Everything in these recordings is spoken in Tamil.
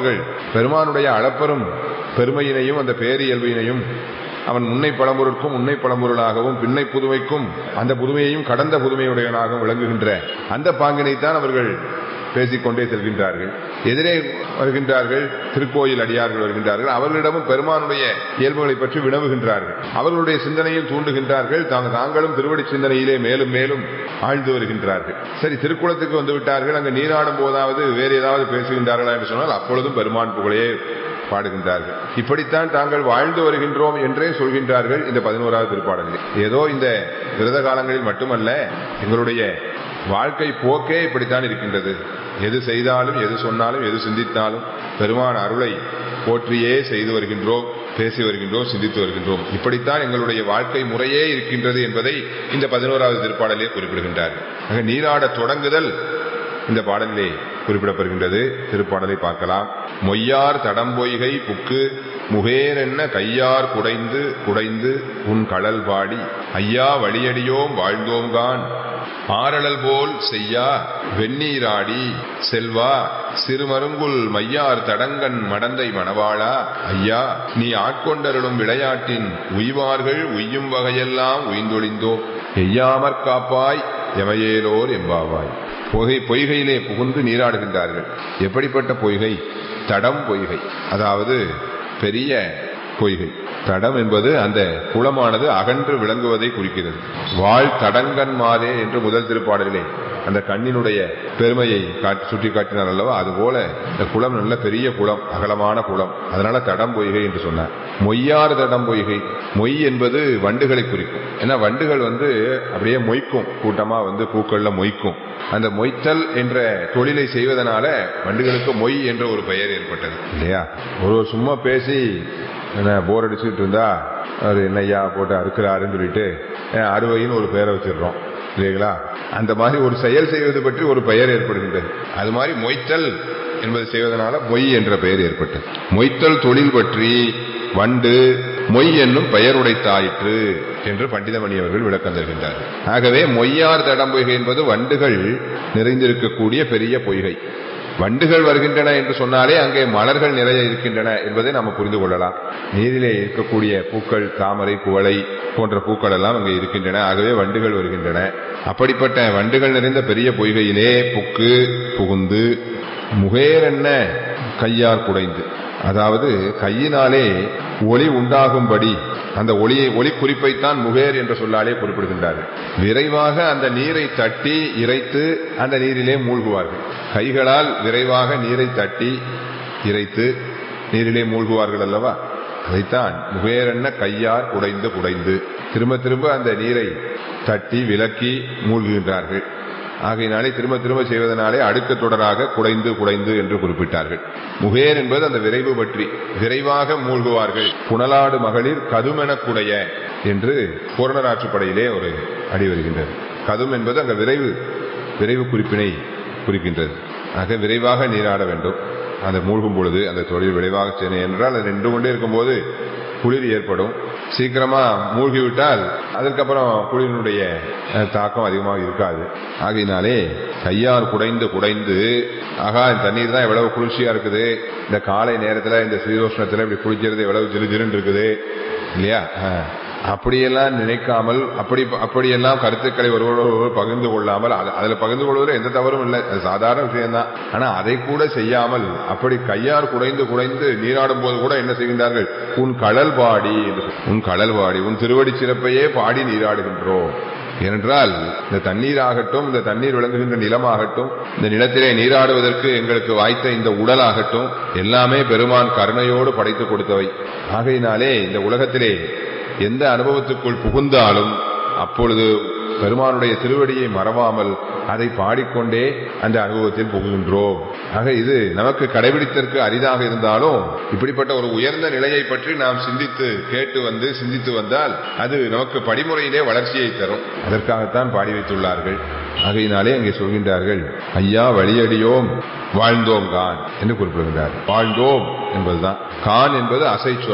அவர்கள் பெருமானுடைய அளப்பெரும் பெருமையினையும் அந்த பேரியல்பினையும் அவன் முன்னை பழம்பொருட்கும் முன்னை பழம்பொருளாகவும் பின்னை புதுமைக்கும் அந்த புதுமையையும் கடந்த புதுமையுடையவனாகவும் விளங்குகின்ற அந்த பாங்கினைத்தான் அவர்கள் பேசிக்கொண்டே செல்கின்றார்கள் எதிரே வருகின்றார்கள் திருக்கோயில் அடியார்கள் வருகின்றார்கள் அவர்களிடமும் பெருமானுடைய இயல்புகளை பற்றி வினவுகின்றார்கள் அவர்களுடைய சிந்தனையில் தூண்டுகின்றார்கள் தாங்க தாங்களும் திருவடி சிந்தனையிலே மேலும் மேலும் ஆழ்ந்து வருகின்றார்கள் சரி திருக்குளத்துக்கு வந்து விட்டார்கள் அங்கு நீராடும் போதாவது வேறு ஏதாவது பேசுகின்றார்களா என்று சொன்னால் அப்பொழுதும் பெருமான் புகழையே பாடுகின்றார்கள் இப்படித்தான் தாங்கள் வாழ்ந்து வருகின்றோம் என்றே சொல்கின்றார்கள் இந்த பதினோராவது திருப்பாடலில் ஏதோ இந்த விரத காலங்களில் மட்டுமல்ல எங்களுடைய வாழ்க்கை போக்கே இப்படித்தான் இருக்கின்றது எது செய்தாலும் எது சொன்னாலும் எது சிந்தித்தாலும் பெருமான் அருளை போற்றியே செய்து வருகின்றோம் பேசி வருகின்றோம் சிந்தித்து வருகின்றோம் இப்படித்தான் எங்களுடைய வாழ்க்கை முறையே இருக்கின்றது என்பதை இந்த பதினோராவது திருப்பாடலே குறிப்பிடுகின்றார்கள் ஆக நீராட தொடங்குதல் இந்த பாடலிலே குறிப்பிடப்படுகின்றது திருப்பாடலை பார்க்கலாம் மொய்யார் தடம்பொய்கை புக்கு முகேரென்ன கையார் குடைந்து குடைந்து உன் கடல் பாடி ஐயா வழியடியோம் வாழ்ந்தோம்கான் ஆரழல் போல் செய்யா வெந்நீராடி செல்வா சிறுமருங்குல் மையார் தடங்கன் மடந்தை மணவாளா ஐயா நீ ஆட்கொண்டருளும் விளையாட்டின் உய்வார்கள் உய்யும் வகையெல்லாம் உய்ந்தொழிந்தோ எய்யாமற் காப்பாய் எமையேலோர் எம்பாவாய் பொய்கை பொய்கையிலே புகுந்து நீராடுகின்றார்கள் எப்படிப்பட்ட பொய்கை தடம் பொய்கை அதாவது பெரிய பொய்கை தடம் என்பது அந்த குளமானது அகன்று விளங்குவதை குறிக்கிறது வாழ் தடங்கன் மாதே என்று முதல் திருப்பாடலிலே அந்த கண்ணினுடைய பெருமையை காட்டி சுட்டி காட்டினார் அல்லவா அதுபோல இந்த குளம் நல்ல பெரிய குளம் அகலமான குளம் அதனால தடம் பொய்கை என்று சொன்னார் மொய்யார் தடம் பொய்கை மொய் என்பது வண்டுகளை குறிக்கும் ஏன்னா வண்டுகள் வந்து அப்படியே மொய்க்கும் கூட்டமா வந்து பூக்கள்ல மொய்க்கும் அந்த மொய்த்தல் என்ற தொழிலை செய்வதனால வண்டுகளுக்கு மொய் என்ற ஒரு பெயர் ஏற்பட்டது இல்லையா ஒரு சும்மா பேசி என்ன போர் அடிச்சுட்டு இருந்தா அவர் என்னையா போட்டு அறுக்கிறாருன்னு சொல்லிட்டு அறுவைன்னு ஒரு பெயரை வச்சிடுறோம் இல்லைங்களா அந்த மாதிரி ஒரு செயல் செய்வது பற்றி ஒரு பெயர் ஏற்படுகின்றது அது மாதிரி மொய்த்தல் என்பது செய்வதனால மொய் என்ற பெயர் ஏற்பட்டது மொய்த்தல் தொழில் பற்றி வண்டு மொய் என்னும் பெயர் உடைத்தாயிற்று என்று பண்டிதமணி அவர்கள் விளக்கம் தருகின்றார் ஆகவே மொய்யார் தடம்பொய்கை என்பது வண்டுகள் நிறைந்திருக்கக்கூடிய பெரிய பொய்கை வண்டுகள் வருகின்றன என்று சொன்னாலே அங்கே மலர்கள் நிறைய இருக்கின்றன என்பதை நாம் புரிந்து கொள்ளலாம் நீரிலே இருக்கக்கூடிய பூக்கள் தாமரை குவளை போன்ற பூக்கள் எல்லாம் அங்கே இருக்கின்றன ஆகவே வண்டுகள் வருகின்றன அப்படிப்பட்ட வண்டுகள் நிறைந்த பெரிய பொய்கையிலே புக்கு புகுந்து முகேரென்ன கையார் குடைந்து அதாவது கையினாலே ஒளி உண்டாகும்படி அந்த ஒளியை ஒளி குறிப்பைத்தான் முகேர் என்ற சொல்லாலே குறிப்பிடுகின்றார்கள் விரைவாக அந்த நீரை தட்டி இறைத்து அந்த நீரிலே மூழ்குவார்கள் கைகளால் விரைவாக நீரை தட்டி இறைத்து நீரிலே மூழ்குவார்கள் அல்லவா அதைத்தான் முகேரென்ன கையார் குடைந்து குடைந்து திரும்ப திரும்ப அந்த நீரை தட்டி விலக்கி மூழ்குகின்றார்கள் ஆகையினாலே திரும்ப திரும்ப செய்வதனாலே அடுக்க தொடராக குடைந்து குடைந்து என்று குறிப்பிட்டார்கள் முகேர் என்பது அந்த விரைவு பற்றி விரைவாக மூழ்குவார்கள் புனலாடு மகளிர் கதுமெனக்குடைய என்று பூரணராற்றுப்படையிலே ஒரு அடி வருகின்றது கதும் என்பது அங்க விரைவு விரைவு குறிப்பினை குறிக்கின்றது ஆக விரைவாக நீராட வேண்டும் அந்த மூழ்கும் பொழுது அந்த தொழில் விரைவாக செய்யணும் என்றால் அது நின்று கொண்டே இருக்கும்போது குளிர் ஏற்படும் சீக்கிரமா மூழ்கிவிட்டால் அதுக்கப்புறம் குளிரினுடைய தாக்கம் அதிகமாக இருக்காது ஆகையினாலே கையால் குடைந்து குடைந்து ஆகா இந்த தண்ணீர் தான் எவ்வளவு குளிர்ச்சியா இருக்குது இந்த காலை நேரத்துல இந்த சீதோஷ்ணத்துல இப்படி குளிக்கிறது எவ்வளவு ஜிலு ஜிலுன்னு இருக்குது இல்லையா அப்படியெல்லாம் நினைக்காமல் அப்படி அப்படியெல்லாம் கருத்துக்களை ஒருவரோடு பகிர்ந்து கொள்ளாமல் அதுல பகிர்ந்து கொள்வதில் எந்த தவறும் இல்லை அது சாதாரண விஷயம்தான் ஆனா அதை கூட செய்யாமல் அப்படி கையார் குடைந்து குடைந்து நீராடும் போது கூட என்ன செய்கின்றார்கள் உன் கடல் பாடி உன் கடல் பாடி உன் திருவடி சிறப்பையே பாடி நீராடுகின்றோம் ஏனென்றால் இந்த தண்ணீர் ஆகட்டும் இந்த தண்ணீர் விளங்குகின்ற நிலமாகட்டும் இந்த நிலத்திலே நீராடுவதற்கு எங்களுக்கு வாய்த்த இந்த உடலாகட்டும் எல்லாமே பெருமான் கருணையோடு படைத்து கொடுத்தவை ஆகையினாலே இந்த உலகத்திலே எந்த அனுபவத்துக்குள் புகுந்தாலும் அப்பொழுது பெருமானுடைய திருவடியை மறவாமல் அதை பாடிக்கொண்டே அந்த அனுபவத்தில் புகுகின்றோம் ஆக இது நமக்கு கடைபிடித்தற்கு அரிதாக இருந்தாலும் இப்படிப்பட்ட ஒரு உயர்ந்த நிலையை பற்றி நாம் சிந்தித்து கேட்டு வந்து சிந்தித்து வந்தால் அது நமக்கு படிமுறையிலே வளர்ச்சியை தரும் அதற்காகத்தான் பாடி வைத்துள்ளார்கள் ஆகையினாலே அங்கே சொல்கின்றார்கள் ஐயா வழியடியோம் வாழ்ந்தோம் கான் என்று குறிப்பிடுகின்றார் வாழ்ந்தோம் என்பதுதான் கான் என்பது அசை சொல்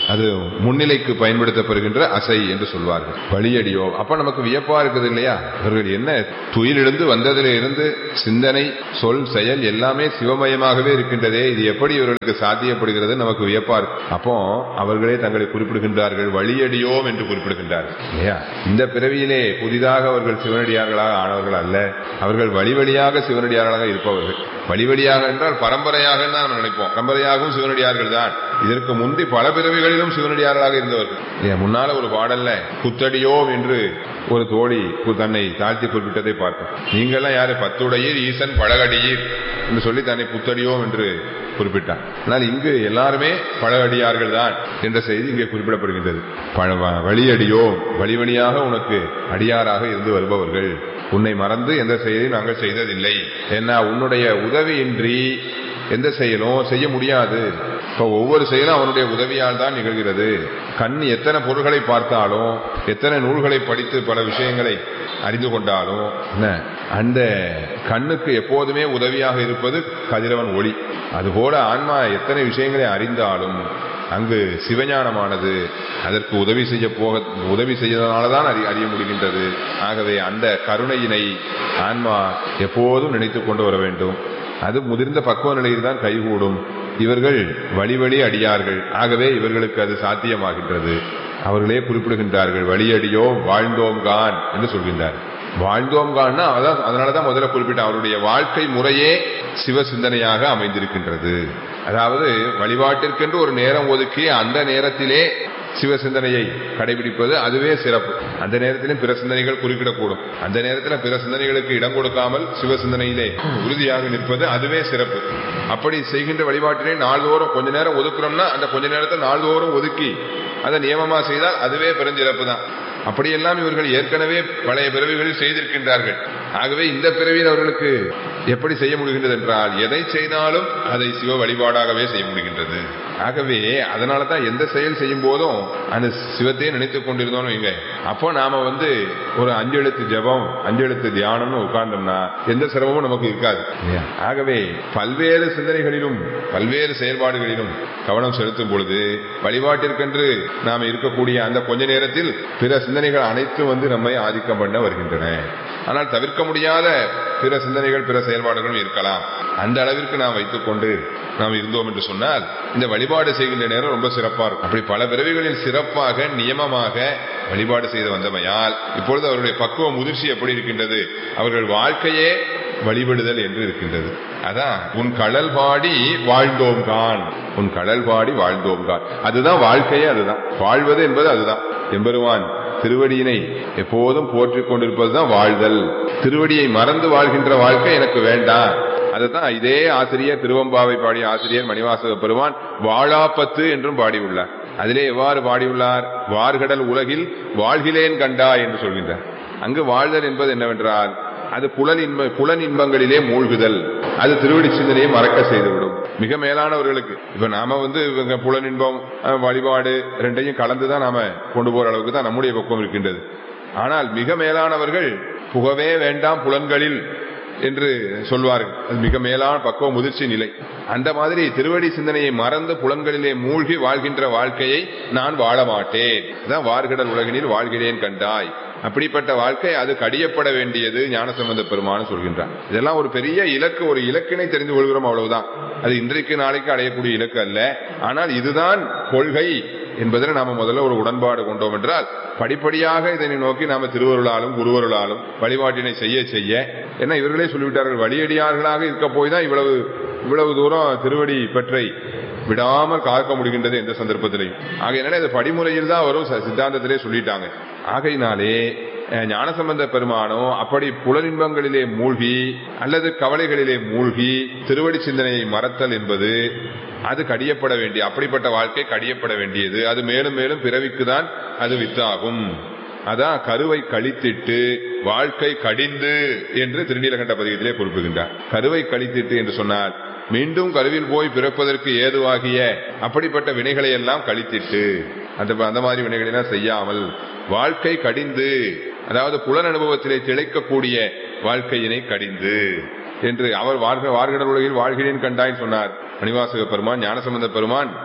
அது முன்னிலைக்கு பயன்படுத்தப்படுகின்ற அசை என்று சொல்வார்கள் வழியடியோ அப்ப நமக்கு வியப்பா இருக்குது இல்லையா இவர்கள் என்ன துயிலிருந்து வந்ததிலே இருந்து சிந்தனை சொல் செயல் எல்லாமே சிவமயமாகவே இருக்கின்றதே இது எப்படி இவர்களுக்கு சாத்தியப்படுகிறது நமக்கு வியப்பா இருக்கு அப்போ அவர்களே தங்களை குறிப்பிடுகின்றார்கள் வழியடியோம் என்று குறிப்பிடுகின்றார்கள் இல்லையா இந்த பிறவியிலே புதிதாக அவர்கள் சிவனடியார்களாக ஆனவர்கள் அல்ல அவர்கள் வழி வழியாக சிவனடியார்களாக இருப்பவர்கள் வழி வழியாக என்றால் பரம்பரையாக தான் நம்ம நினைப்போம் பரம்பரையாகவும் சிவனடியார்கள் தான் இதற்கு முந்தி பல பிறவிகளிலும் சிவனடியார்களாக இருந்தவர்கள் ஏன் முன்னால ஒரு பாடல்ல குத்தடியோம் என்று ஒரு தோழி கு- தன்னை தாழ்த்தி குறிப்பிட்டதை பார்த்தோம் நீங்கெல்லாம் யாரு பத்துடையீர் ஈசன் பழகடியீர் என்று சொல்லி தன்னை புத்தடியோம் என்று குறிப்பிட்டார் ஆனால் இங்கு எல்லாருமே பழகடியார்கள் தான் என்ற செய்தி இங்கே குறிப்பிடப்படுகின்றது பழ- வ- வழியடியோ வழி வழியாக உனக்கு அடியாராக இருந்து வருபவர்கள் உன்னை மறந்து எந்த செயலையும் நாங்கள் செய்ததில்லை ஏன்னா உன்னுடைய உதவியின்றி எந்த செயலும் செய்ய முடியாது இப்ப ஒவ்வொரு செயலும் அவனுடைய உதவியால் தான் நிகழ்கிறது கண் எத்தனை பொருள்களை பார்த்தாலும் எத்தனை நூல்களை படித்து பல விஷயங்களை அறிந்து கொண்டாலும் என்ன அந்த கண்ணுக்கு எப்போதுமே உதவியாக இருப்பது கதிரவன் ஒளி அதுபோல ஆன்மா எத்தனை விஷயங்களை அறிந்தாலும் அங்கு சிவஞானமானது அதற்கு உதவி செய்ய போக உதவி செய்ததனாலதான் அறி அறிய முடிகின்றது ஆகவே அந்த கருணையினை ஆன்மா எப்போதும் நினைத்துக் கொண்டு வர வேண்டும் அது முதிர்ந்த பக்குவ நிலையில் தான் கைகூடும் இவர்கள் வழி வழி அடியார்கள் ஆகவே இவர்களுக்கு அது சாத்தியமாகின்றது அவர்களே குறிப்பிடுகின்றார்கள் வழியடியோ வாழ்ந்தோம் கான் என்று சொல்கின்றார் வாழ்ந்தோம் கான்னா அதான் அதனாலதான் முதல்ல குறிப்பிட்ட அவருடைய வாழ்க்கை முறையே சிவ சிந்தனையாக அமைந்திருக்கின்றது அதாவது வழிபாட்டிற்கென்று ஒரு நேரம் ஒதுக்கி அந்த நேரத்திலே சிவ சிந்தனையை கடைபிடிப்பது அதுவே சிறப்பு அந்த நேரத்திலும் பிற சிந்தனைகள் குறுக்கிடக்கூடும் அந்த நேரத்தில் பிற சிந்தனைகளுக்கு இடம் கொடுக்காமல் சிவ சிந்தனையிலே உறுதியாக நிற்பது அதுவே சிறப்பு அப்படி செய்கின்ற வழிபாட்டினை நாள்தோறும் கொஞ்ச நேரம் ஒதுக்குறோம்னா அந்த கொஞ்ச நேரத்தை நாள்தோறும் ஒதுக்கி அதை நியமமா செய்தால் அதுவே பெருஞ்சிறப்பு தான் அப்படியெல்லாம் இவர்கள் ஏற்கனவே பழைய பிறவிகளில் செய்திருக்கின்றார்கள் ஆகவே இந்த பிறவியில் அவர்களுக்கு எப்படி செய்ய முடிகின்றது என்றால் எதை செய்தாலும் அதை சிவ வழிபாடாகவே செய்ய முடிகின்றது ஆகவே அதனால தான் எந்த செயல் செய்யும் போதும் அந்த சிவத்தையே நினைத்துக் கொண்டிருந்தோம் இங்க அப்போ நாம வந்து ஒரு அஞ்செழுத்து ஜெபம் அஞ்செழுத்து தியானம்னு உட்கார்ந்தோம்னா எந்த சிரமமும் நமக்கு இருக்காது ஆகவே பல்வேறு சிந்தனைகளிலும் பல்வேறு செயல்பாடுகளிலும் கவனம் செலுத்தும் பொழுது வழிபாட்டிற்கென்று நாம் இருக்கக்கூடிய அந்த கொஞ்ச நேரத்தில் பிற சிந்தனைகள் அனைத்தும் வந்து நம்மை ஆதிக்கம் பண்ண வருகின்றன ஆனால் தவிர்க்க முடியாத பிற சிந்தனைகள் பிற செயல்பாடுகளும் இருக்கலாம் அந்த அளவிற்கு நாம் வைத்துக் கொண்டு நாம் இருந்தோம் என்று சொன்னால் இந்த வழிபாடு செய்கின்ற நேரம் ரொம்ப சிறப்பா இருக்கும் அப்படி பல பிறவிகளில் சிறப்பாக நியமமாக வழிபாடு செய்து வந்தமையால் இப்பொழுது அவருடைய பக்குவ முதிர்ச்சி எப்படி இருக்கின்றது அவர்கள் வாழ்க்கையே வழிபடுதல் என்று இருக்கின்றது அதான் உன் கடல் பாடி வாழ்ந்தோம் கான் உன் கடல் பாடி வாழ்ந்தோம் கான் அதுதான் வாழ்க்கையே அதுதான் வாழ்வது என்பது அதுதான் எம்பெருமான் திருவடியினை எப்போதும் போற்றிக் கொண்டிருப்பதுதான் வாழ்தல் திருவடியை மறந்து வாழ்கின்ற வாழ்க்கை எனக்கு வேண்டாம் அதுதான் இதே ஆசிரியர் திருவம்பாவை பாடிய ஆசிரியர் மணிவாசக பெருமான் வாழாப்பத்து என்றும் பாடியுள்ளார் அதிலே எவ்வாறு பாடியுள்ளார் வார்கடல் உலகில் வாழ்கிலேன் கண்டா என்று சொல்கின்றார் அங்கு வாழ்தல் என்பது என்னவென்றால் அது புலன் இன்ப புலன் இன்பங்களிலே மூழ்குதல் அது திருவடி சிந்தனையை மறக்க செய்துவிடும் மிக மேலானவர்களுக்கு இப்ப நாம வந்து இவங்க புலன் இன்பம் அஹ், வழிபாடு ரெண்டையும் கலந்துதான் நாம கொண்டு போற அளவுக்கு தான் நம்முடைய பக்குவம் இருக்கின்றது ஆனால் மிக மேலானவர்கள் புகவே வேண்டாம் புலன்களில் என்று சொல்வார்கள் அது மிக மேலான பக்குவ முதிர்ச்சி நிலை அந்த மாதிரி திருவடி சிந்தனையை மறந்து புலன்களிலே மூழ்கி வாழ்கின்ற வாழ்க்கையை நான் வாழ மாட்டேன் அதான் வார்கடல் உலகினில் வாழ்கிறேன் கண்டாய் அப்படிப்பட்ட வாழ்க்கை அது கடியப்பட வேண்டியது ஞானசம்பந்த பெருமான் சொல்கின்றார் இதெல்லாம் ஒரு பெரிய இலக்கு ஒரு இலக்கினை தெரிந்து கொள்கிறோம் அவ்வளவுதான் அது இன்றைக்கு நாளைக்கு அடையக்கூடிய இலக்கு அல்ல ஆனால் இதுதான் கொள்கை என்பதில் நாம முதல்ல ஒரு உடன்பாடு கொண்டோம் என்றால் படிப்படியாக இதனை நோக்கி நாம திருவருளாலும் குருவருளாலும் வழிபாட்டினை செய்ய செய்ய என்ன இவர்களே சொல்லிவிட்டார்கள் வழியடியார்களாக இருக்க போய் தான் இவ்வளவு இவ்வளவு தூரம் திருவடி பற்றை விடாமல் காக்க முடிகின்றது எந்த சந்தர்ப்பத்திலையும் ஆகையினால இது படிமுறையில் தான் வரும் ச- சித்தாந்தத்திலே சொல்லிட்டாங்க ஆகையினாலே அஹ், ஞானசம்பந்த பெருமானோ அப்படி புலனின்பங்களிலே மூழ்கி அல்லது கவலைகளிலே மூழ்கி திருவடி சிந்தனையை மறத்தல் என்பது அது கடியப்பட வேண்டிய அப்படிப்பட்ட வாழ்க்கை கடியப்பட வேண்டியது அது மேலும் மேலும் பிறவிக்கு தான் அது வித்தாகும் அதான் கருவை கழித்திட்டு வாழ்க்கை கடிந்து என்று திருநீலகண்ட பதிகத்திலே குறிப்பிடுகின்றார் கருவை கழித்திட்டு என்று சொன்னால் மீண்டும் கருவில் போய் பிறப்பதற்கு ஏதுவாகிய அப்படிப்பட்ட வினைகளை எல்லாம் கழித்திட்டு அந்த அந்த மாதிரி வினைகளை எல்லாம் செய்யாமல் வாழ்க்கை கடிந்து அதாவது புலன் அனுபவத்திலே திளைக்கக்கூடிய வாழ்க்கையினை கடிந்து என்று அவர் வார்க வார்கடல் உலகில் வாழ்கிறேன் கண்டாய் சொன்னார் மணிவாசக பெருமான் ஞானசம்பந்த பெருமான்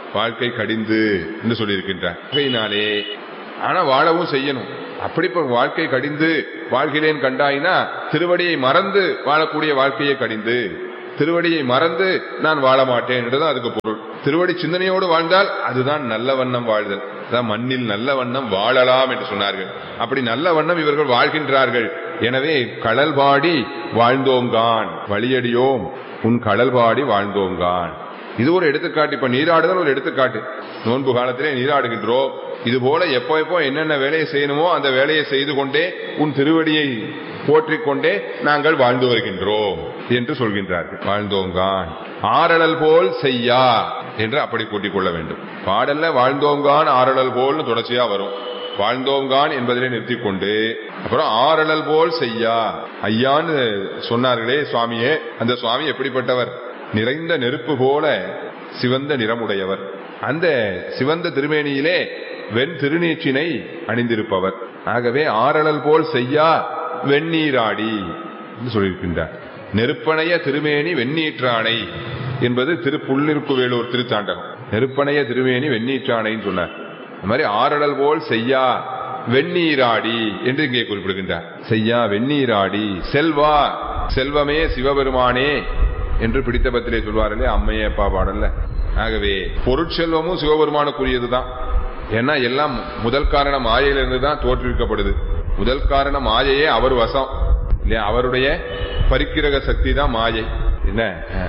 வாழ்க்கை கடிந்து என்று சொல்லியிருக்கின்றார் ஆகையினாலே ஆனா வாழவும் செய்யணும் அப்படி இப்ப வாழ்க்கை கடிந்து வாழ்கிறேன் கண்டாயினா திருவடியை மறந்து வாழக்கூடிய வாழ்க்கையை கடிந்து திருவடியை மறந்து நான் வாழ மாட்டேன் என்றுதான் அதுக்கு பொருள் திருவடி சிந்தனையோடு வாழ்ந்தால் அதுதான் நல்ல வண்ணம் வாழ்தல் அதான் மண்ணில் நல்ல வண்ணம் வாழலாம் என்று சொன்னார்கள் அப்படி நல்ல வண்ணம் இவர்கள் வாழ்கின்றார்கள் எனவே கடல் பாடி வாழ்ந்தோங்கான் வழியடியோம் உன் கடல் பாடி வாழ்ந்தோங்கான் இது ஒரு எடுத்துக்காட்டு இப்ப நீராடுதல் ஒரு எடுத்துக்காட்டு நோன்பு காலத்திலே நீராடுகின்றோம் இது போல எப்போ எப்போ என்னென்ன வேலையை செய்யணுமோ அந்த வேலையை செய்து கொண்டே உன் திருவடியை போற்றிக் கொண்டே நாங்கள் வாழ்ந்து வருகின்றோம் என்று சொல்கின்றார்கள் வாழ்ந்தோங்கான் ஆரழல் போல் செய்யா என்று அப்படி கூட்டிக் கொள்ள வேண்டும் பாடல்ல வாழ்ந்தோங்கான் ஆரழல் போல்னு தொடர்ச்சியா வரும் வாழ்ந்தோங்கான் என்பதிலே நிறுத்திக் கொண்டு அப்புறம் ஆரழல் போல் செய்யா ஐயான்னு சொன்னார்களே சுவாமியே அந்த சுவாமி எப்படிப்பட்டவர் நிறைந்த நெருப்பு போல சிவந்த நிறமுடையவர் அந்த சிவந்த திருமேனியிலே வெண் திருநீற்றினை அணிந்திருப்பவர் ஆகவே ஆரழல் போல் செய்யா வெந்நீராடி என்று சொல்லியிருக்கின்றார் நெருப்பணைய திருமேனி வெந்நீற்றானை என்பது திரு புள்ளிருக்கு வேலூர் திருத்தாண்டகம் நெருப்பணைய திருமேனி வெந்நீற்றானைன்னு சொன்னார் இந்த மாதிரி ஆரடல் போல் செய்யா வெந்நீராடி என்று இங்கே குறிப்பிடுகின்றார் செய்யா வெந்நீராடி செல்வா செல்வமே சிவபெருமானே என்று பிடித்தபத்திலே சொல்வார்களே அம்மையே அப்பா பாடல்ல ஆகவே பொருட்செல்வமும் சிவபெருமானுக்குரியதுதான் ஏன்னா எல்லாம் முதல் காரணம் மாயையிலிருந்து தான் தோற்றுவிக்கப்படுது முதல் காரணம் மாயையே அவர் வசம் இல்லையா அவருடைய பரிக்கிரக சக்தி தான் மாயை என்ன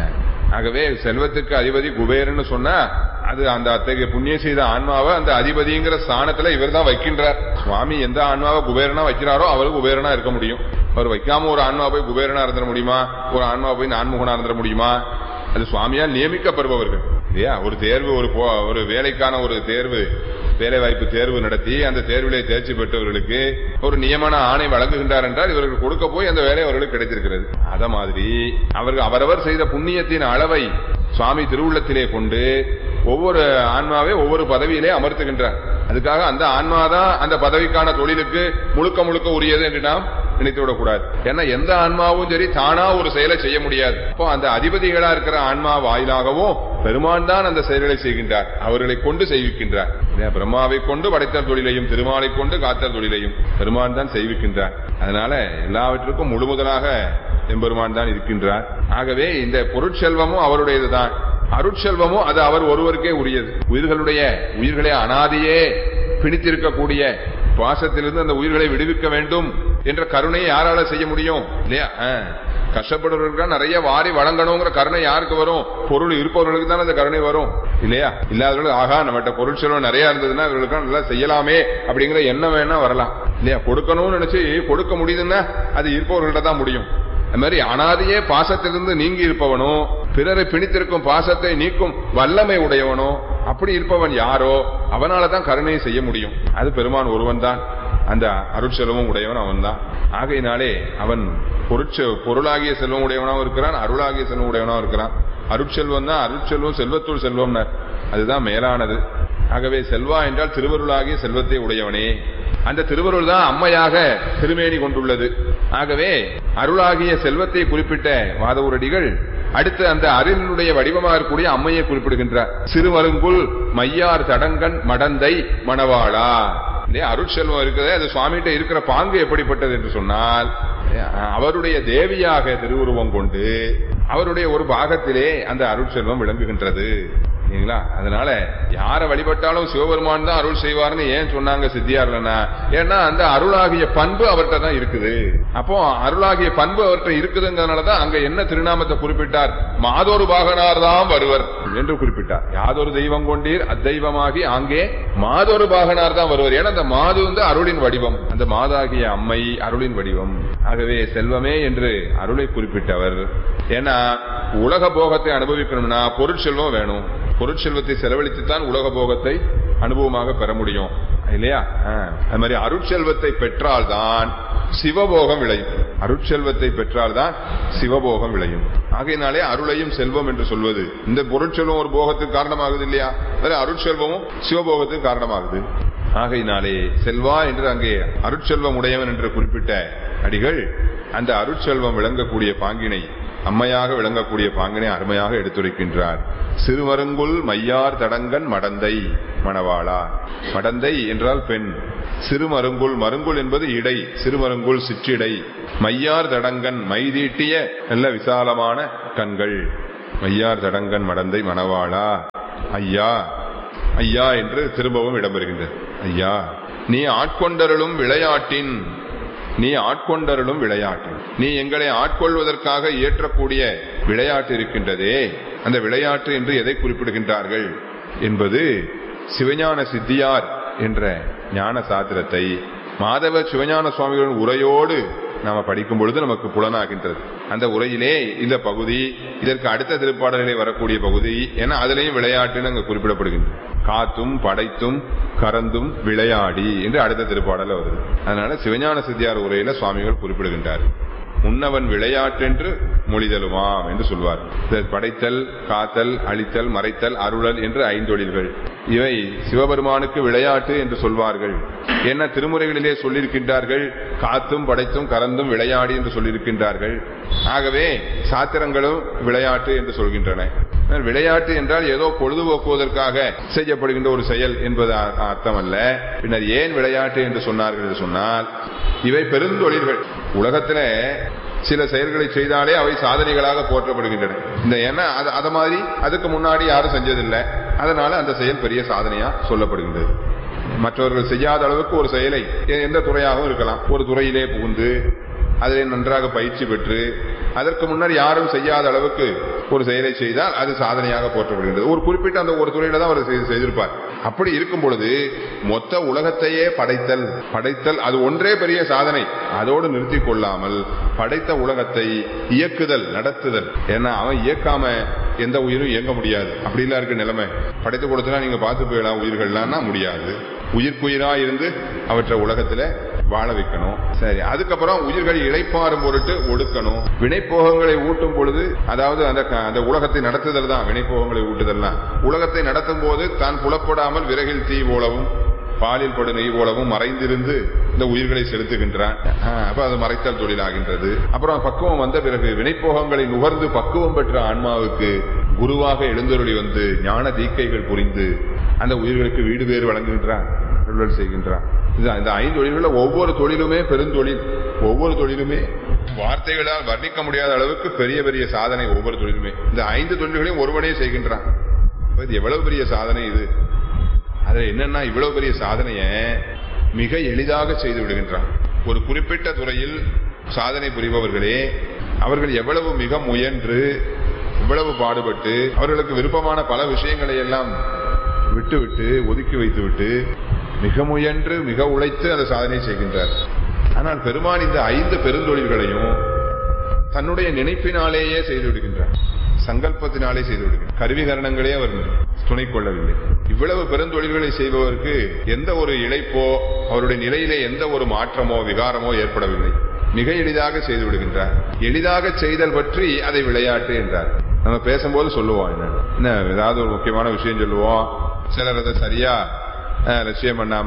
ஆகவே செல்வத்துக்கு அதிபதி குபேரன்னு சொன்னா அது அந்த அத்தகைய புண்ணிய செய்த ஆன்மாவை அந்த அதிபதிங்கிற ஸ்தானத்துல இவர் தான் வைக்கின்றார் சுவாமி எந்த ஆன்மாவை குபேரனா வைக்கிறாரோ அவருக்கு குபேரனா இருக்க முடியும் அவர் வைக்காம ஒரு ஆன்மா போய் குபேரனா இருந்துட முடியுமா ஒரு ஆன்மா போய் நான்முகனா இருந்துட முடியுமா அது சுவாமியால் நியமிக்கப்படுபவர்கள் இல்லையா ஒரு தேர்வு ஒரு ஒரு வேலைக்கான ஒரு தேர்வு வேலை வாய்ப்பு தேர்வு நடத்தி அந்த தேர்விலே தேர்ச்சி பெற்றவர்களுக்கு ஒரு நியமன ஆணை வழங்குகின்றார் என்றால் இவர்கள் கொடுக்க போய் அந்த வேலை அவர்களுக்கு கிடைத்திருக்கிறது அத மாதிரி அவர்கள் அவரவர் செய்த புண்ணியத்தின் அளவை சுவாமி திருவுள்ளத்திலே கொண்டு ஒவ்வொரு ஆன்மாவே ஒவ்வொரு பதவியிலே அமர்த்துகின்றார் அதுக்காக அந்த ஆன்மாதான் அந்த பதவிக்கான தொழிலுக்கு முழுக்க முழுக்க உரியது என்று நாம் நினைத்து விடக்கூடாது ஏன்னா எந்த ஆன்மாவும் சரி தானா ஒரு செயலை செய்ய முடியாது அப்போ அந்த அதிபதிகளா இருக்கிற ஆன்மா வாயிலாகவும் பெருமான் தான் அந்த செயல்களை செய்கின்றார் அவர்களை கொண்டு செய்விக்கின்றார் பிரம்மாவை கொண்டு படைத்தல் தொழிலையும் திருமாலை கொண்டு காத்தல் தொழிலையும் பெருமான் தான் செய்விக்கின்றார் அதனால எல்லாவற்றுக்கும் முழுமுதலாக எம்பெருமான் தான் இருக்கின்றார் ஆகவே இந்த பொருட்செல்வமும் அவருடையதுதான் அருட்செல்வமும் அது அவர் ஒருவருக்கே உரியது உயிர்களுடைய உயிர்களை அனாதியே பிணித்திருக்கக்கூடிய பாசத்திலிருந்து அந்த உயிர்களை விடுவிக்க வேண்டும் என்ற கருணையை யாரால செய்ய முடியும் இல்லையா கஷ்டப்படுறவர்களுக்கு நிறைய வாரி வழங்கணுங்கிற கருணை யாருக்கு வரும் பொருள் இருப்பவர்களுக்கு தான் அந்த கருணை வரும் இல்லையா இல்லாதவர்கள் ஆகா நம்மகிட்ட பொருள் செல்வம் நிறைய இருந்ததுன்னா இவர்களுக்கு நல்லா செய்யலாமே அப்படிங்கிற எண்ணம் வேணா வரலாம் இல்லையா கொடுக்கணும்னு நினைச்சு கொடுக்க முடியுதுன்னா அது இருப்பவர்கள்ட்ட தான் முடியும் அது மாதிரி அனாதையே பாசத்திலிருந்து நீங்கி இருப்பவனோ பிறரை பிணித்திருக்கும் பாசத்தை நீக்கும் வல்லமை உடையவனோ அப்படி இருப்பவன் யாரோ அவனால தான் கருணையை செய்ய முடியும் அது பெருமான் ஒருவன் தான் அந்த அருட்செல்வமும் உடையவன் அவன் தான் ஆகையினாலே அவன் பொருட்ச பொருளாகிய செல்வம் உடையவனாவும் இருக்கிறான் அருளாகிய செல்வம் உடையவனாவும் இருக்கிறான் அருட்செல்வம் தான் அருட்செல்வம் செல்வத்துள் செல்வம் அதுதான் மேலானது ஆகவே செல்வா என்றால் திருவருளாகிய செல்வத்தை உடையவனே அந்த திருவருள் தான் அம்மையாக திருமேனி கொண்டுள்ளது ஆகவே அருளாகிய செல்வத்தை குறிப்பிட்ட வாதவுரடிகள் அடுத்து அந்த அருளினுடைய வடிவமாக இருக்கக்கூடிய அம்மையை குறிப்பிடுகின்றார் சிறுமருங்குல் மையார் தடங்கன் மடந்தை மணவாளா அருட்செல்வம் இருக்கிறதே அது சுவாமிகிட்ட இருக்கிற பாங்கு எப்படிப்பட்டது என்று சொன்னால் அவருடைய தேவியாக திருவுருவம் கொண்டு அவருடைய ஒரு பாகத்திலே அந்த அருட்செல்வம் விளங்குகின்றது சரிங்களா அதனால யார வழிபட்டாலும் சிவபெருமான் தான் அருள் செய்வார்னு ஏன் சொன்னாங்க சித்தியார்லனா ஏன்னா அந்த அருளாகிய பண்பு அவர்கிட்ட தான் இருக்குது அப்போ அருளாகிய பண்பு அவர்கிட்ட இருக்குதுங்கிறதுனாலதான் அங்க என்ன திருநாமத்தை குறிப்பிட்டார் மாதொரு பாகனார் தான் வருவர் என்று குறிப்பிட்டார் யாதொரு தெய்வம் கொண்டீர் அத்தெய்வமாகி அங்கே மாதொரு பாகனார் தான் வருவர் ஏன்னா அந்த மாது வந்து அருளின் வடிவம் அந்த மாதாகிய அம்மை அருளின் வடிவம் ஆகவே செல்வமே என்று அருளை குறிப்பிட்டவர் ஏன்னா உலக போகத்தை அனுபவிக்கணும்னா பொருட்செல்வம் வேணும் பொருட்செல்வத்தை செலவழித்துத்தான் உலக போகத்தை அனுபவமாக பெற முடியும் இல்லையா அது மாதிரி அருட்செல்வத்தை பெற்றால்தான் சிவபோகம் விளையும் அருட்செல்வத்தை பெற்றால்தான் சிவபோகம் விளையும் ஆகையினாலே அருளையும் செல்வம் என்று சொல்வது இந்த பொருட்செல்வம் ஒரு போகத்துக்கு காரணமாகுது இல்லையா அருட்செல்வமும் சிவபோகத்துக்கு காரணமாகுது ஆகையினாலே செல்வா என்று அங்கே அருட்செல்வம் உடையவன் என்று குறிப்பிட்ட அடிகள் அந்த அருட்செல்வம் விளங்கக்கூடிய பாங்கினை அம்மையாக விளங்கக்கூடிய பாங்கினை அருமையாக எடுத்துரைக்கின்றார் சிறுமருங்குல் மையார் தடங்கன் மடந்தை மணவாளா மடந்தை என்றால் பெண் சிறுமருங்குல் மருங்குல் என்பது இடை சிறுமருங்குல் சிற்றிடை மையார் தடங்கன் மைதீட்டிய நல்ல விசாலமான கண்கள் மையார் தடங்கன் மடந்தை மணவாளா ஐயா ஐயா என்று திரும்பவும் இடம்பெறுகின்றது ஐயா நீ ஆட்கொண்டருளும் விளையாட்டின் நீ ஆட்கொண்டருளும் விளையாட்டு நீ எங்களை ஆட்கொள்வதற்காக இயற்றக்கூடிய விளையாட்டு இருக்கின்றதே அந்த விளையாட்டு என்று எதை குறிப்பிடுகின்றார்கள் என்பது சிவஞான சித்தியார் என்ற ஞான சாத்திரத்தை மாதவ சிவஞான சுவாமிகளின் உரையோடு நாம படிக்கும் பொழுது நமக்கு புலனாகின்றது அந்த உரையிலே இந்த பகுதி இதற்கு அடுத்த திருப்பாடலிலே வரக்கூடிய பகுதி ஏன்னா அதுலேயும் விளையாட்டுன்னு அங்க குறிப்பிடப்படுகின்றது காத்தும் படைத்தும் கறந்தும் விளையாடி என்று அடுத்த திருப்பாடல வருது அதனால சிவஞான சித்தியார் உரையில சுவாமிகள் குறிப்பிடுகின்றார் முன்னவன் விளையாட்டென்று மொழிதலுமாம் என்று சொல்வார் படைத்தல் காத்தல் அழித்தல் மறைத்தல் அருளல் என்று ஐந்தொழில்கள் இவை சிவபெருமானுக்கு விளையாட்டு என்று சொல்வார்கள் என்ன திருமுறைகளிலே சொல்லியிருக்கின்றார்கள் காத்தும் படைத்தும் கறந்தும் விளையாடி என்று சொல்லியிருக்கின்றார்கள் ஆகவே சாத்திரங்களும் விளையாட்டு என்று சொல்கின்றன விளையாட்டு என்றால் ஏதோ பொழுதுபோக்குவதற்காக செய்யப்படுகின்ற ஒரு செயல் என்பது அர்த்தம் அல்ல பின்னர் ஏன் விளையாட்டு என்று சொன்னார்கள் என்று சொன்னால் இவை பெருந்தொழில்கள் உலகத்துல சில செயல்களை செய்தாலே அவை சாதனைகளாக போற்றப்படுகின்றன இந்த ஏன்னா அத மாதிரி அதுக்கு முன்னாடி யாரும் செஞ்சதில்லை அதனால அந்த செயல் பெரிய சாதனையா சொல்லப்படுகின்றது மற்றவர்கள் செய்யாத அளவுக்கு ஒரு செயலை எந்த துறையாகவும் இருக்கலாம் ஒரு துறையிலே புகுந்து அதிலே நன்றாக பயிற்சி பெற்று அதற்கு முன்னர் யாரும் செய்யாத அளவுக்கு ஒரு செயலை செய்தால் அது சாதனையாக போற்றப்படுகின்றது ஒரு குறிப்பிட்ட அந்த ஒரு துறையில தான் அவர் செய்திருப்பார் அப்படி இருக்கும் பொழுது மொத்த உலகத்தையே படைத்தல் படைத்தல் அது ஒன்றே பெரிய சாதனை அதோடு நிறுத்தி கொள்ளாமல் படைத்த உலகத்தை இயக்குதல் நடத்துதல் ஏன்னா அவன் இயக்காம எந்த உயிரும் இயங்க முடியாது அப்படிலாம் இருக்கு நிலைமை படைத்து கொடுத்தனா நீங்க பார்த்து போயிடலாம் உயிர்கள்லாம் முடியாது உயிர்க்குயிரா இருந்து அவற்றை உலகத்துல வாழ வைக்கணும் சரி அதுக்கப்புறம் உயிர்கள் இழைப்பாரும் பொருட்டு ஒடுக்கணும் வினைப்போகங்களை ஊட்டும் பொழுது அதாவது அந்த அந்த உலகத்தை நடத்துதல் தான் வினைப்போகங்களை ஊட்டுதல் உலகத்தை நடத்தும் போது தான் புலப்படாமல் விறகில் தீ போலவும் பாலில் படு நெய் போலவும் மறைந்திருந்து இந்த உயிர்களை செலுத்துகின்றான் அப்ப அது மறைத்தல் தொழிலாகின்றது அப்புறம் பக்குவம் வந்த பிறகு வினைப்போகங்களை நுகர்ந்து பக்குவம் பெற்ற ஆன்மாவுக்கு குருவாக எழுந்தருளி வந்து ஞான தீக்கைகள் புரிந்து அந்த உயிர்களுக்கு வீடு பேர் வழங்குகின்றான் அருளல் செய்கின்றான் இந்த ஐந்து தொழில்களில் ஒவ்வொரு தொழிலுமே பெருந்தொழில் ஒவ்வொரு தொழிலுமே வார்த்தைகளால் வர்ணிக்க முடியாத அளவுக்கு பெரிய பெரிய சாதனை ஒவ்வொரு தொழிலுமே இந்த ஐந்து தொழில்களையும் ஒருவனே செய்கின்றான் இது எவ்வளவு பெரிய சாதனை இது அதுல என்னன்னா இவ்வளவு பெரிய சாதனைய மிக எளிதாக செய்து விடுகின்றான் ஒரு குறிப்பிட்ட துறையில் சாதனை புரிபவர்களே அவர்கள் எவ்வளவு மிக முயன்று இவ்வளவு பாடுபட்டு அவர்களுக்கு விருப்பமான பல விஷயங்களை எல்லாம் விட்டுவிட்டு ஒதுக்கி வைத்துவிட்டு மிக முயன்று மிக உழைத்து அந்த சாதனை செய்கின்றார் ஆனால் பெருமான் இந்த ஐந்து பெருந்தொழில்களையும் தன்னுடைய நினைப்பினாலேயே செய்து விடுகின்றார் சங்கல்பத்தினாலே செய்து விடுகிறார் கருவிகரணங்களே அவர் துணை கொள்ளவில்லை இவ்வளவு பெருந்தொழில்களை செய்பவருக்கு எந்த ஒரு இழைப்போ அவருடைய நிலையிலே எந்த ஒரு மாற்றமோ விகாரமோ ஏற்படவில்லை மிக எளிதாக செய்து விடுகின்றார் எளிதாக செய்தல் பற்றி அதை விளையாட்டு என்றார் நம்ம பேசும்போது சொல்லுவோம் என்ன ஏதாவது ஒரு முக்கியமான விஷயம் சொல்லுவோம் சிலர் அதை சரியா லட்சியம் பண்ணாம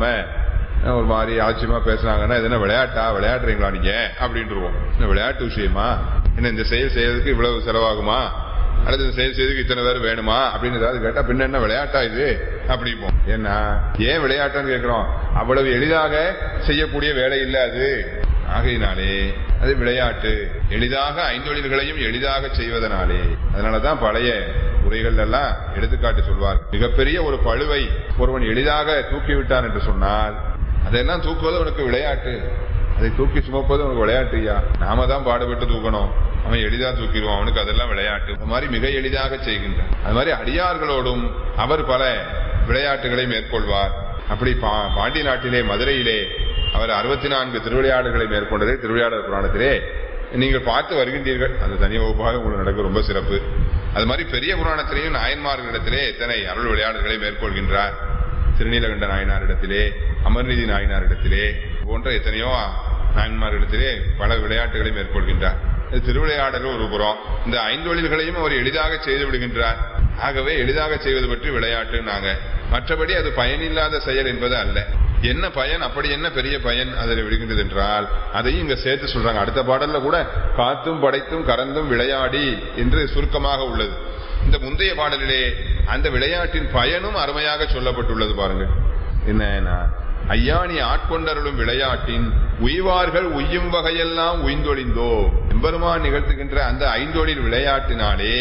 ஒரு மாதிரி ஆச்சரியமா பேசுனாங்கன்னா இது என்ன விளையாட்டா விளையாடுறீங்களா நீங்க அப்படின்ட்டுருவோம் இந்த விளையாட்டு விஷயமா என்ன இந்த செயல் செய்யறதுக்கு இவ்வளவு செலவாகுமா அல்லது இந்த செயல் செய்யறதுக்கு இத்தனை பேர் வேணுமா அப்படின்னு ஏதாவது கேட்டா பின்ன என்ன விளையாட்டா இது அப்படிப்போம் ஏன்னா ஏன் விளையாட்டான்னு கேட்கிறோம் அவ்வளவு எளிதாக செய்யக்கூடிய வேலை இல்ல அது ஆகையினாலே அது விளையாட்டு எளிதாக ஐந்தொழில்களையும் எளிதாக செய்வதனாலே அதனாலதான் பழைய உரைகள் எல்லாம் எடுத்துக்காட்டு சொல்வார் மிகப்பெரிய ஒரு பழுவை ஒருவன் எளிதாக தூக்கி விட்டான் என்று சொன்னால் அதெல்லாம் தூக்குவது உனக்கு விளையாட்டு அதை தூக்கி சுமப்பது உனக்கு விளையாட்டு ஐயா நாம தான் பாடுபட்டு தூக்கணும் அவன் எளிதா தூக்கிடுவான் அவனுக்கு அதெல்லாம் விளையாட்டு அது மாதிரி மிக எளிதாக செய்கின்றான் அது மாதிரி அடியார்களோடும் அவர் பல விளையாட்டுகளை மேற்கொள்வார் அப்படி பாண்டி நாட்டிலே மதுரையிலே அவர் அறுபத்தி நான்கு திருவிளையாடுகளை மேற்கொண்டதே திருவிளையாடல் புராணத்திலே நீங்கள் பார்த்து வருகின்றீர்கள் அந்த தனி வகுப்பாக உங்களுக்கு நடக்க ரொம்ப சிறப்பு அது மாதிரி பெரிய புராணத்திலேயும் நாயன்மார்களிடத்திலே எத்தனை அருள் விளையாடுகளை மேற்கொள்கின்றார் திருநீலகண்ட நாயனாரிடத்திலே அமர்நீதி நாயனாரிடத்திலே போன்ற எத்தனையோ நாயன்மார்களிடத்திலே பல விளையாட்டுகளை மேற்கொள்கின்றார் திருவிளையாடல் ஒரு புறம் இந்த ஐந்தொழில்களையும் அவர் எளிதாக செய்து விடுகின்றார் ஆகவே எளிதாக செய்வது பற்றி விளையாட்டு நாங்க மற்றபடி அது பயனில்லாத செயல் என்பது அல்ல என்ன பயன் அப்படி என்ன பெரிய பயன் அதில் விடுகின்றது என்றால் அதையும் இங்க சேர்த்து சொல்றாங்க அடுத்த பாடல்ல கூட காத்தும் படைத்தும் கறந்தும் விளையாடி என்று சுருக்கமாக உள்ளது இந்த முந்தைய பாடலிலே அந்த விளையாட்டின் பயனும் அருமையாக சொல்லப்பட்டுள்ளது பாருங்க என்ன ஐயா நீ ஆட்கொண்டருளும் விளையாட்டின் உய்வார்கள் உய்யும் வகையெல்லாம் உய்ந்தொழிந்தோ எம்பெருமான் நிகழ்த்துகின்ற அந்த ஐந்தொழில் விளையாட்டினாலே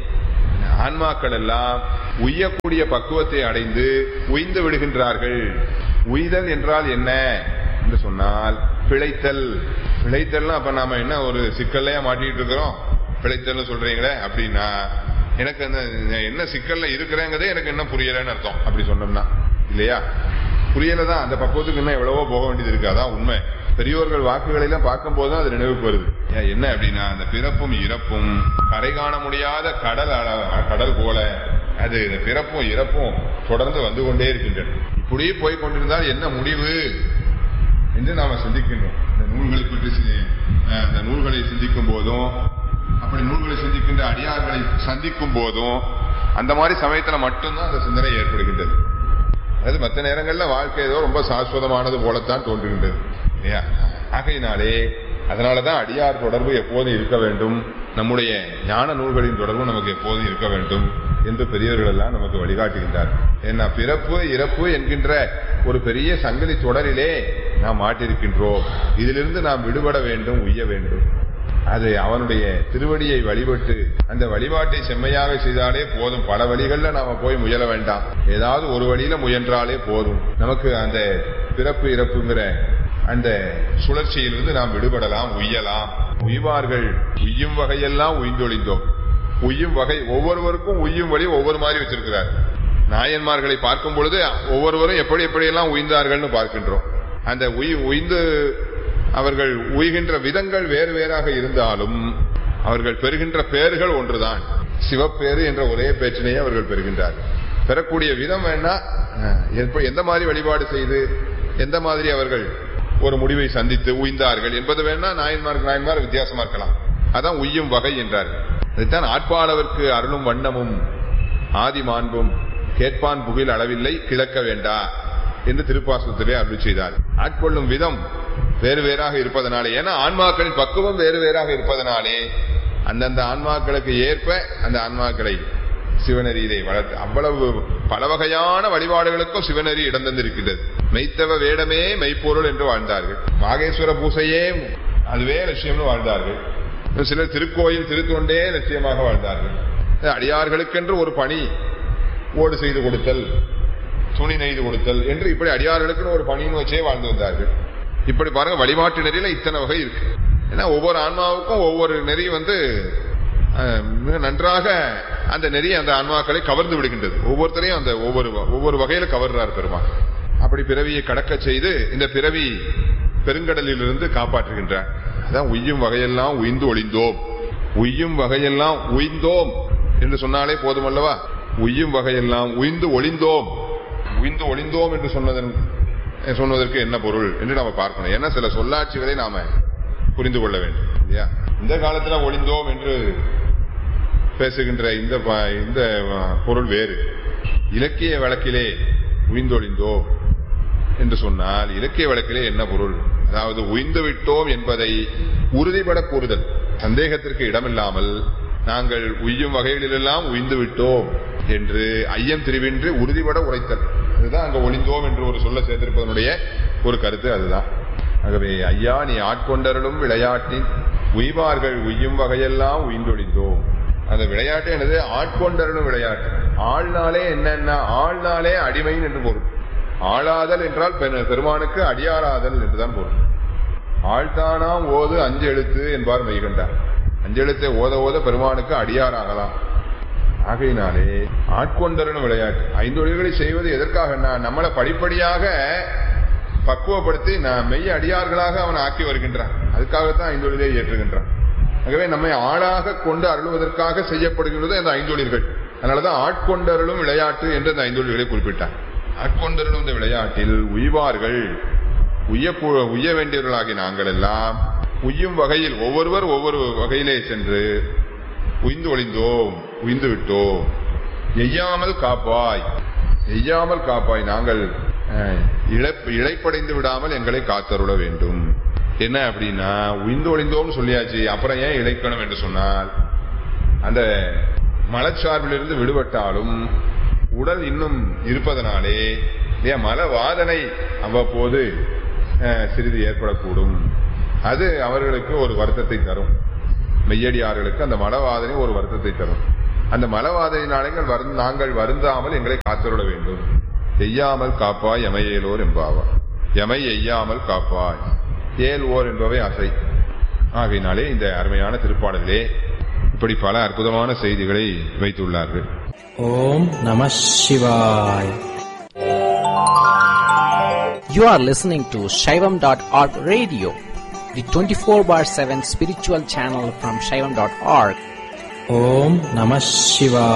ஆன்மாக்கள் எல்லாம் உய்யக்கூடிய பக்குவத்தை அடைந்து உய்ந்து விடுகின்றார்கள் உய்தல் என்றால் என்ன என்று சொன்னால் பிழைத்தல் பிழைத்தல்னா அப்ப நாம என்ன ஒரு சிக்கல்லையா மாட்டிட்டு இருக்கிறோம் பிழைத்தல்னு சொல்றீங்களே அப்படின்னா எனக்கு அந்த என்ன சிக்கல்ல இருக்கிறேங்கிறதே எனக்கு என்ன புரியலன்னு அர்த்தம் அப்படி சொன்னோம்னா இல்லையா புரியல தான் அந்த பக்குவத்துக்கு இன்னும் எவ்வளவோ போக வேண்டியது இருக்கு அதான் உண்மை பெரியோர்கள் வாக்குகளை எல்லாம் பார்க்கும் போதும் அது நினைவுக்கு வருது ஏன் என்ன அப்படின்னா அந்த பிறப்பும் இறப்பும் கரை காண முடியாத கடல் அள- கடல் போல அது இந்த பிறப்பும் இறப்பும் தொடர்ந்து வந்து கொண்டே இருக்கின்றன இப்படியே போய் கொண்டிருந்தால் என்ன முடிவு என்று நாம சிந்திக்கின்றோம் இந்த நூல்களை பற்றி சி- அஹ், இந்த நூல்களை சிந்திக்கும் போதும் அப்படி நூல்களை சிந்திக்கின்ற அடியார்களை சந்திக்கும் போதும் அந்த மாதிரி சமயத்துல மட்டும்தான் அந்த சிந்தனை ஏற்படுகின்றது அதாவது மற்ற நேரங்கள்ல வாழ்க்கை ஏதோ ரொம்ப சாஸ்வதமானது போலத்தான் தோன்றுகின்றது இல்லையா ஆகையினாலே அதனாலதான் அடியார் தொடர்பு எப்போதும் இருக்க வேண்டும் நம்முடைய ஞான நூல்களின் தொடர்பு நமக்கு எப்போதும் இருக்க வேண்டும் என்று பெரியவர்கள் எல்லாம் நமக்கு வழிகாட்டுகின்றார் ஏன்னா பிறப்பு இறப்பு என்கின்ற ஒரு பெரிய சங்கிலி தொடரிலே நாம் மாட்டிருக்கின்றோம் இதிலிருந்து நாம் விடுபட வேண்டும் உய்ய வேண்டும் அது அவனுடைய திருவடியை வழிபட்டு அந்த வழிபாட்டை செம்மையாக செய்தாலே போதும் பல வழிகள்ல நாம போய் முயல வேண்டாம் ஏதாவது ஒரு வழியில முயன்றாலே போதும் நமக்கு அந்த பிறப்பு இறப்புங்கிற அந்த சுழற்சியிலிருந்து நாம் விடுபடலாம் உய்யலாம் உய்வார்கள் உய்யும் வகையெல்லாம் உய்ந்தொழிந்தோம் உய்யும் வகை ஒவ்வொருவருக்கும் உய்யும் வழி ஒவ்வொரு மாதிரி வச்சிருக்கிறார் நாயன்மார்களை பார்க்கும் பொழுது ஒவ்வொருவரும் எப்படி எப்படியெல்லாம் உய்ந்தார்கள்னு பார்க்கின்றோம் அந்த உய் உய்ந்து அவர்கள் உய்கின்ற விதங்கள் வேறு வேறாக இருந்தாலும் அவர்கள் பெறுகின்ற பெயர்கள் ஒன்றுதான் சிவப்பேறு என்ற ஒரே பேச்சினையே அவர்கள் பெறுகின்றார்கள் பெறக்கூடிய விதம் வேணா அஹ், எப்ப- எந்த மாதிரி வழிபாடு செய்து எந்த மாதிரி அவர்கள் ஒரு முடிவை சந்தித்து உய்ந்தார்கள் என்பது வேணா நாயன்மார்க்கு நாயன்மார் வித்தியாசமா இருக்கலாம் அதான் உய்யும் வகை என்றார்கள் அதைத்தான் ஆட்பாளவர்க்கு அருளும் வண்ணமும் ஆதி மாண்பும் கேட்பான் புகில் அளவில்லை கிழக்க வேண்டா என்று திருப்பாசனத்திலே அருள் செய்தார் ஆட்கொள்ளும் விதம் வேறு வேறாக இருப்பதனாலே ஏன்னா ஆன்மாக்களின் பக்குவம் வேறு வேறாக இருப்பதனாலே அந்தந்த ஆன்மாக்களுக்கு ஏற்ப அந்த ஆன்மாக்களை சிவநெறியிலே வளர்த்து அவ்வளவு பல வகையான வழிபாடுகளுக்கும் சிவநெறி இடம் தந்திருக்கின்றது மெய்த்தவ வேடமே மெய்ப்பொருள் என்று வாழ்ந்தார்கள் மாகேஸ்வர பூசையே அதுவே லட்சியம்னு வாழ்ந்தார்கள் சிலர் திருக்கோயில் திருத்தொண்டே லட்சியமாக வாழ்ந்தார்கள் அடியார்களுக்கென்று ஒரு பணி ஓடு செய்து கொடுத்தல் துணி நெய்து கொடுத்தல் என்று இப்படி அடியார்களுக்குன்னு ஒரு பணின்னு வச்சே வாழ்ந்து வந்தார்கள் இப்படி பாருங்க வழிபாட்டு நெறியில இத்தனை வகை இருக்கு ஏன்னா ஒவ்வொரு ஆன்மாவுக்கும் ஒவ்வொரு நெறி வந்து அஹ், மிக நன்றாக அந்த நெறி அந்த ஆன்மாக்களை கவர்ந்து விடுகின்றது ஒவ்வொருத்தரையும் அந்த ஒவ்வொரு ஒவ்வொரு வகையில கவர்றார் பெருமான் அப்படி பிறவியை கடக்க செய்து இந்த பிறவி பெருங்கடலிலிருந்து காப்பாற்றுகின்றார் அதான் உய்யும் வகையெல்லாம் உய்ந்து ஒளிந்தோம் உய்யும் வகையெல்லாம் உய்ந்தோம் என்று சொன்னாலே போதுமல்லவா உய்யும் வகையெல்லாம் உய்ந்து ஒளிந்தோம் உய்ந்து ஒளிந்தோம் என்று சொன்னதன் சொன்னதற்கு என்ன பொருள் என்று நாம பார்க்கணும் ஏன்னா சில சொல்லாட்சிகளை நாம புரிந்து கொள்ள வேண்டும் இல்லையா இந்த காலத்துல ஒளிந்தோம் என்று பேசுகின்ற இந்த ப- இந்த அஹ், பொருள் வேறு இலக்கிய வழக்கிலே உய்ந்தொழிந்தோம் என்று சொன்னால் இலக்கிய வழக்கிலே என்ன பொருள் அதாவது உய்ந்து விட்டோம் என்பதை உறுதிபட கூறுதல் சந்தேகத்திற்கு இடமில்லாமல் நாங்கள் உய்யும் வகைகளிலெல்லாம் உய்ந்து விட்டோம் என்று ஐயம் திரிவின்றி உறுதிபட உரைத்தல் அதுதான் அங்க ஒளிந்தோம் என்று ஒரு சொல்ல சேர்த்திருப்பதனுடைய ஒரு கருத்து அதுதான் ஆகவே ஐயா நீ ஆட்கொண்டருளும் விளையாட்டின் உய்வார்கள் உய்யும் வகையெல்லாம் உய்ந்தொழிந்தோம் அந்த விளையாட்டு என்னது ஆட்கொண்டருளும் விளையாட்டு ஆள்னாலே என்னென்ன ஆள்னாலே அடிமைன்னு என்று பொருள் ஆளாதல் என்றால் பெரு- பெருமானுக்கு அடியாராதல் என்றுதான் பொருள் ஆழ்த்தானாம் ஓது அஞ்சு எழுத்து என்பார் மெய்கண்டார் அஞ்சு எழுத்தை ஓத ஓத பெருமானுக்கு அடியாராகலாம் ஆகையினாலே ஆட்கொண்டரணும் விளையாட்டு ஐந்தொழில்களை செய்வது எதற்காக நம்மளை படிப்படியாக பக்குவப்படுத்தி நான் மெய் அடியார்களாக அவன் ஆக்கி வருகின்றான் அதுக்காகத்தான் ஐந்தொழிலை ஏற்றுகின்றான் ஆகவே நம்மை ஆளாக கொண்டு அருளுவதற்காக செய்யப்படுகிறது அந்த ஐந்தொழில்கள் அதனாலதான் ஆட்கொண்டருளும் விளையாட்டு என்று அந்த ஐந்தொழில்களை குறிப்பிட்டார் ஆட்கொண்டருளும் இந்த விளையாட்டில் உய்வார்கள் உய்ய உய்ய வேண்டியவர்களாகி நாங்கள் எல்லாம் உய்யும் வகையில் ஒவ்வொருவர் ஒவ்வொரு வகையிலே சென்று உய்ந்து ஒளிந்தோம் உய்ந்து விட்டோம் எய்யாமல் காப்பாய் எய்யாமல் காப்பாய் நாங்கள் அஹ், இழப் இழைப்படைந்து விடாமல் எங்களை காத்தருள வேண்டும் என்ன அப்படின்னா உயிர்ந்தொழிந்தோம்னு சொல்லியாச்சு அப்புறம் ஏன் இழைக்கணும் என்று சொன்னால் அந்த மலச்சார்பிலிருந்து விடுபட்டாலும் உடல் இன்னும் இருப்பதனாலே ஏன் மல வாதனை அவ்வப்போது அஹ், சிறிது ஏற்படக்கூடும் அது அவர்களுக்கு ஒரு வருத்தத்தை தரும் மெய்யடியார்களுக்கு அந்த மலவாதனை ஒரு வருத்தத்தை தரும் அந்த மலவாதனையினாலே எங்கள் வருந்த- நாங்கள் வருந்தாமல் எங்களை காத்தருள வேண்டும் எய்யாமல் காப்பாய் எமையேலோர் என்பாவா எமை எய்யாமல் காப்பாய் ஏல் ஓர் என்பவை அசை ஆகையினாலே இந்த அருமையான திருப்பாடலிலே இப்படி பல அற்புதமான செய்திகளை வைத்துள்ளார்கள் ஓம் நம சிவாய் You are listening to Shaivam.org radio, the 24 bar 7 spiritual channel from Shaivam.org. ஓம் நம சிவாய்